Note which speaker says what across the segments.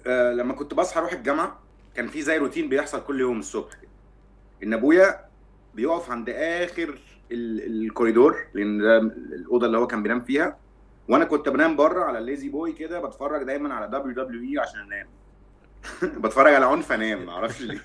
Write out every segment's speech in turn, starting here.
Speaker 1: آه لما كنت بصحى اروح الجامعه كان في زي روتين بيحصل كل يوم الصبح كده. ان ابويا بيقف عند اخر ال- الكوريدور لان ده الاوضه اللي هو كان بينام فيها وانا كنت بنام بره على الليزي بوي كده بتفرج دايما على دبليو دبليو اي عشان انام بتفرج على عنف انام معرفش ليه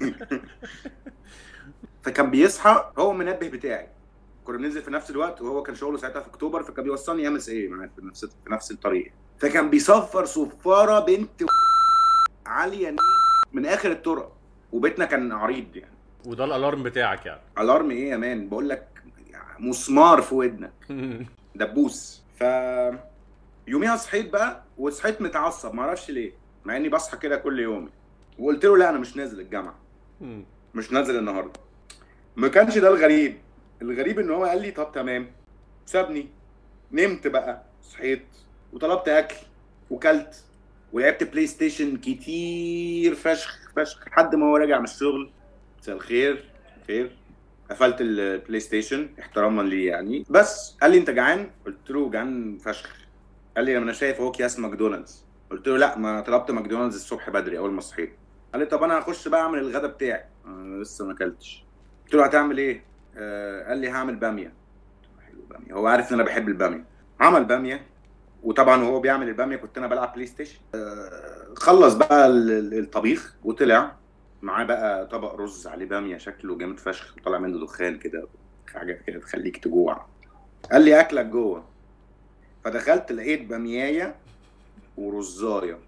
Speaker 1: فكان بيصحى هو المنبه بتاعي كنا بننزل في نفس الوقت وهو كان شغله ساعتها في اكتوبر فكان بيوصلني ام اس اي معاه في نفس في نفس الطريق فكان بيصفر صفاره بنت عاليه من اخر الطرق وبيتنا كان عريض يعني
Speaker 2: وده الالارم بتاعك يعني
Speaker 1: الارم ايه يا مان بقول لك مسمار في ودنك دبوس ف يوميها صحيت بقى وصحيت متعصب ما اعرفش ليه مع اني بصحى كده كل يوم وقلت له لا انا مش نازل الجامعه مش نازل النهارده ما كانش ده الغريب الغريب ان هو قال لي طب تمام سابني نمت بقى صحيت وطلبت اكل وكلت ولعبت بلاي ستيشن كتير فشخ فشخ لحد ما هو راجع من الشغل مساء الخير خير قفلت البلاي ستيشن احتراما ليه يعني بس قال لي انت جعان قلت له جعان فشخ قال لي انا شايف اهو اكياس ماكدونالدز قلت له لا ما طلبت ماكدونالدز الصبح بدري اول ما صحيت قال لي طب انا هخش بقى اعمل الغدا بتاعي أنا لسه ما اكلتش قلت له هتعمل ايه آه قال لي هعمل باميه قلت له حلو باميه هو عارف ان انا بحب الباميه عمل باميه وطبعا وهو بيعمل الباميه كنت انا بلعب بلاي ستيشن آه خلص بقى ال- ال- الطبيخ وطلع معاه بقى طبق رز عليه باميه شكله جامد فشخ وطالع منه دخان كده حاجه كده تخليك تجوع قال لي اكلك جوه فدخلت لقيت باميايه ورزايه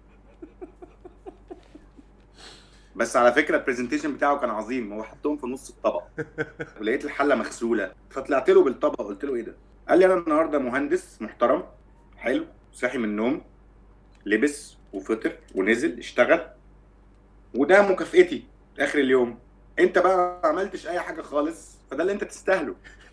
Speaker 1: بس على فكره البرزنتيشن بتاعه كان عظيم هو حطهم في نص الطبق ولقيت الحله مغسوله فطلعت له بالطبق قلت له ايه ده قال لي انا النهارده مهندس محترم حلو صاحي من النوم لبس وفطر ونزل اشتغل وده مكافئتي اخر اليوم انت بقى ما عملتش اي حاجه خالص فده اللي انت تستاهله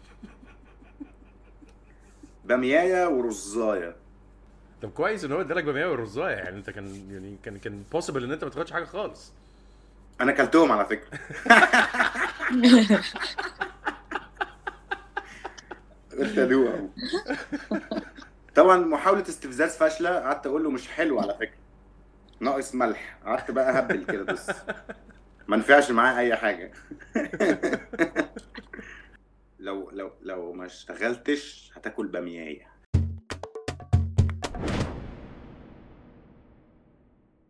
Speaker 1: باميايه ورزايه
Speaker 2: طب كويس ان هو ادالك باميه والرزايه يعني انت كان يعني كان كان بوسيبل ان انت ما تاخدش حاجه خالص
Speaker 1: انا اكلتهم على فكره قلت ادوق أهو. طبعا محاوله استفزاز فاشله قعدت اقول له مش حلو على فكره ناقص ملح قعدت بقى اهبل كده بس ما نفعش معاه اي حاجه لو لو لو ما اشتغلتش هتاكل باميايه